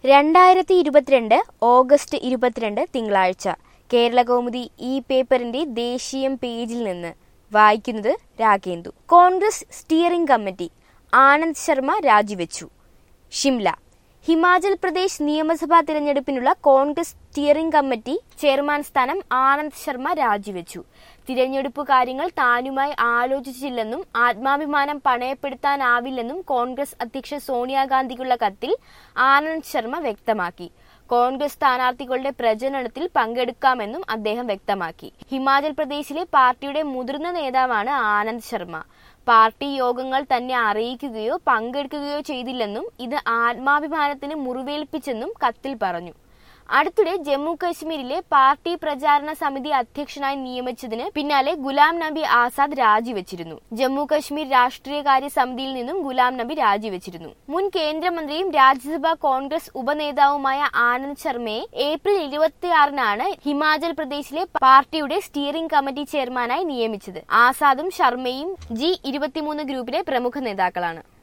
രണ്ടായിരത്തി ഇരുപത്തിരണ്ട് ഓഗസ്റ്റ് ഇരുപത്തിരണ്ട് തിങ്കളാഴ്ച കേരളകൗമുദി ഈ പേപ്പറിന്റെ ദേശീയം പേജിൽ നിന്ന് വായിക്കുന്നത് രാഗേന്ദു കോൺഗ്രസ് സ്റ്റിയറിംഗ് കമ്മിറ്റി ആനന്ദ് ശർമ്മ രാജിവെച്ചു ഷിംല ഹിമാചൽ പ്രദേശ് നിയമസഭാ തിരഞ്ഞെടുപ്പിനുള്ള കോൺഗ്രസ് സ്റ്റിയറിംഗ് കമ്മിറ്റി ചെയർമാൻ സ്ഥാനം ആനന്ദ് ശർമ്മ രാജിവെച്ചു തിരഞ്ഞെടുപ്പ് കാര്യങ്ങൾ താനുമായി ആലോചിച്ചില്ലെന്നും ആത്മാഭിമാനം പണയപ്പെടുത്താനാവില്ലെന്നും കോൺഗ്രസ് അധ്യക്ഷ സോണിയാഗാന്ധിക്കുള്ള കത്തിൽ ആനന്ദ് ശർമ്മ വ്യക്തമാക്കി കോൺഗ്രസ് സ്ഥാനാർത്ഥികളുടെ പ്രചരണത്തിൽ പങ്കെടുക്കാമെന്നും അദ്ദേഹം വ്യക്തമാക്കി ഹിമാചൽ പ്രദേശിലെ പാർട്ടിയുടെ മുതിർന്ന നേതാവാണ് ആനന്ദ് ശർമ്മ പാർട്ടി യോഗങ്ങൾ തന്നെ അറിയിക്കുകയോ പങ്കെടുക്കുകയോ ചെയ്തില്ലെന്നും ഇത് ആത്മാഭിമാനത്തിന് മുറിവേൽപ്പിച്ചെന്നും കത്തിൽ പറഞ്ഞു അടുത്തിടെ ജമ്മു കശ്മീരിലെ പാർട്ടി പ്രചാരണ സമിതി അധ്യക്ഷനായി നിയമിച്ചതിന് പിന്നാലെ ഗുലാം നബി ആസാദ് രാജിവെച്ചിരുന്നു ജമ്മു കശ്മീർ രാഷ്ട്രീയകാര്യ സമിതിയിൽ നിന്നും ഗുലാം നബി രാജിവെച്ചിരുന്നു മുൻ കേന്ദ്രമന്ത്രിയും രാജ്യസഭാ കോൺഗ്രസ് ഉപനേതാവുമായ ആനന്ദ് ശർമ്മയെ ഏപ്രിൽ ഇരുപത്തിയാറിനാണ് ഹിമാചൽ പ്രദേശിലെ പാർട്ടിയുടെ സ്റ്റിയറിംഗ് കമ്മിറ്റി ചെയർമാനായി നിയമിച്ചത് ആസാദും ശർമ്മയും ജി ഇരുപത്തിമൂന്ന് ഗ്രൂപ്പിലെ പ്രമുഖ നേതാക്കളാണ്